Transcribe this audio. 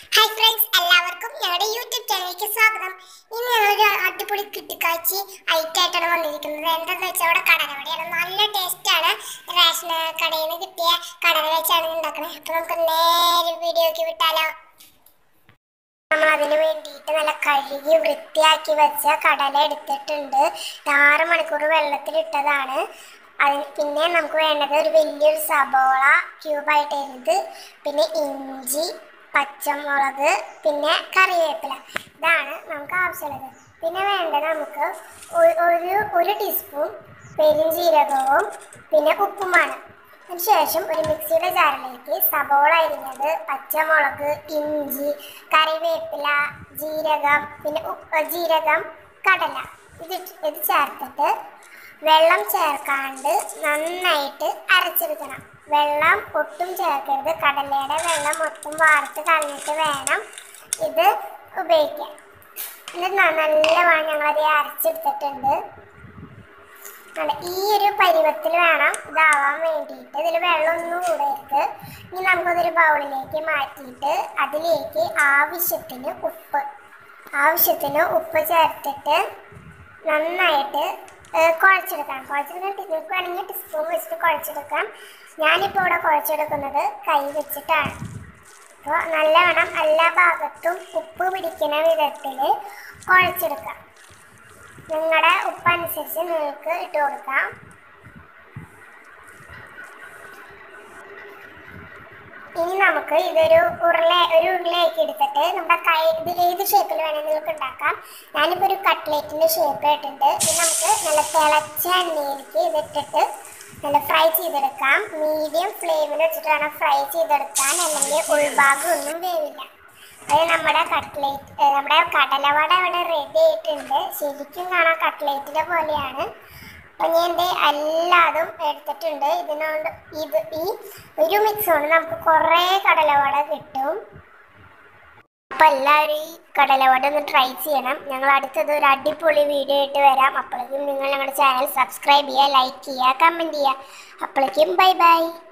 hi friends എല്ലാവർക്കും ഞങ്ങളുടെ YouTube ചാനലിലേക്ക് സ്വാഗതം ഇന്ന് ഞങ്ങളൊരു അടിപൊളി കിട്ടിക്കാച്ചി ഐറ്റായിട്ടാണ് വന്നിരിക്കുന്നത് എന്താണെന്ന് വെച്ചാൽ അവിടെ കടലവടയാണ് നല്ല ടേസ്റ്റാണ് റേഷൻ കടയിൽ നിന്ന് കിട്ടിയ കടല വെച്ചാണ് ഉണ്ടാക്കുന്നത് അപ്പോൾ നമുക്ക് നേരെ വീഡിയോക്ക് വിട്ടാലോ നമ്മൾ അതിന് വേണ്ടിയിട്ട് നല്ല കഴുകി വൃത്തിയാക്കി വെച്ച കടല എടുത്തിട്ടുണ്ട് ഇത് ആറ് മണിക്കൂർ വെള്ളത്തിലിട്ടതാണ് അതിന് പിന്നെ നമുക്ക് വേണ്ടത് ഒരു വലിയൊരു സബോള ക്യൂബായിട്ട് എഴുത് പിന്നെ ഇഞ്ചി പച്ചമുളക് പിന്നെ കറിവേപ്പില ഇതാണ് നമുക്ക് ആവശ്യമുള്ളത് പിന്നെ വേണ്ടത് നമുക്ക് ഒ- ഒരു ഒരു ടീസ്പൂൺ പെരുംജീരകവും പിന്നെ ഉപ്പുമാണ് അതിനുശേഷം ഒരു മിക്സിയുടെ ജാറിലേക്ക് സബോള അരിഞ്ഞത് പച്ചമുളക് ഇഞ്ചി കറിവേപ്പില ജീരകം പിന്നെ ഉപ്പ് ജീരകം കടല ഇത് ഇട്ട് ഇത് ചേർത്തിട്ട് വെള്ളം ചേർക്കാണ്ട് നന്നായിട്ട് അരച്ചെടുക്കണം വെള്ളം ഒട്ടും ചേർക്കരുത് കടലയുടെ വെള്ളം മൊത്തം വാർത്ത് കളഞ്ഞിട്ട് വേണം ഇത് ഉപയോഗിക്കാൻ എന്നിട്ട് ന- നല്ലവണ്ണം ഞങ്ങളത് അരച്ചെടുത്തിട്ടുണ്ട് അതെ, ഈ ഒരു പരുവത്തിൽ വേണം ഇതാവാൻ വേണ്ടിയിട്ട് ഇതിൽ വെള്ളമൊന്നും കൂടരുത് ഇനി നമുക്കതൊരു ബൗളിലേക്ക് മാറ്റിയിട്ട് അതിലേക്ക് ആവശ്യത്തിന് ഉപ്പ് ആവശ്യത്തിന് ഉപ്പ് ചേർത്തിട്ട് നന്നായിട്ട് ഏഹ്, കുഴച്ചെടുക്കാം കുഴച്ചെടുക്കാൻ നിങ്ങൾക്ക് വേണമെങ്കിൽ ടീസ്പൂൺ വെച്ചിട്ട് കുഴച്ചെടുക്കാം ഞാനിപ്പോൾ ഇവിടെ കുഴച്ചെടുക്കുന്നത് കൈ വെച്ചിട്ടാണ് അപ്പോൾ നല്ലവണ്ണം എല്ലാ ഭാഗത്തും ഉപ്പ് പിടിക്കുന്ന വിധത്തിൽ കുഴച്ചെടുക്കാം നിങ്ങളുടെ ഉപ്പ് അനുസരിച്ച് നിങ്ങൾക്ക് ഇട്ട് കൊടുക്കാം ഇനി നമുക്ക് ഇതൊരു ഉരുള ഒരു ഉരുളയാക്കി എടുത്തിട്ട് നമ്മുടെ കൈ ഇത് ഏത് ഷേപ്പിൽ വേണമെങ്കിൽ നിങ്ങൾക്ക് ഉണ്ടാക്കാം ഞാനിപ്പോൾ ഒരു കട്ട്ലേറ്റിൻ്റെ ഷേപ്പ് ഇട്ടിട്ടുണ്ട് ഇത് നമുക്ക് നല്ല തിളച്ച എണ്ണയിലേക്ക് ഇതിട്ടിട്ട് നല്ല ഫ്രൈ ചെയ്തെടുക്കാം മീഡിയം ഫ്ലെയിമിൽ വെച്ചിട്ട് വേണം ഫ്രൈ ചെയ്തെടുക്കാൻ അല്ലെങ്കിൽ ഉൾഭാഗം ഒന്നും വേവില്ല അത് നമ്മുടെ കട്ട്ലേറ്റ് ഏ, നമ്മുടെ കടലവട ഇവിടെ റെഡി ആയിട്ടുണ്ട് ശരിക്കും കാണാൻ കട്ട്ലേറ്റിന്റെ പോലെയാണ് അപ്പൊ ഞാൻ ദേ എല്ലാതും എടുത്തിട്ടുണ്ട് ഇതിനോട് ഇത് ഈ ഒരു മിക്സ് കൊണ്ട് നമുക്ക് കുറേ കടലവട കിട്ടും അപ്പൊ എല്ലാവരും ഈ കടലവട ഒന്ന് ട്രൈ ചെയ്യണം ഞങ്ങൾ അടുത്തത് ഒരു അടിപൊളി വീഡിയോ ആയിട്ട് വരാം അപ്പോഴേക്കും നിങ്ങൾ ഞങ്ങളുടെ ചാനൽ സബ്സ്ക്രൈബ് ചെയ്യുക ലൈക്ക് ചെയ്യുക കമൻറ്റ് ചെയ്യുക അപ്പോഴേക്കും ബൈ ബൈ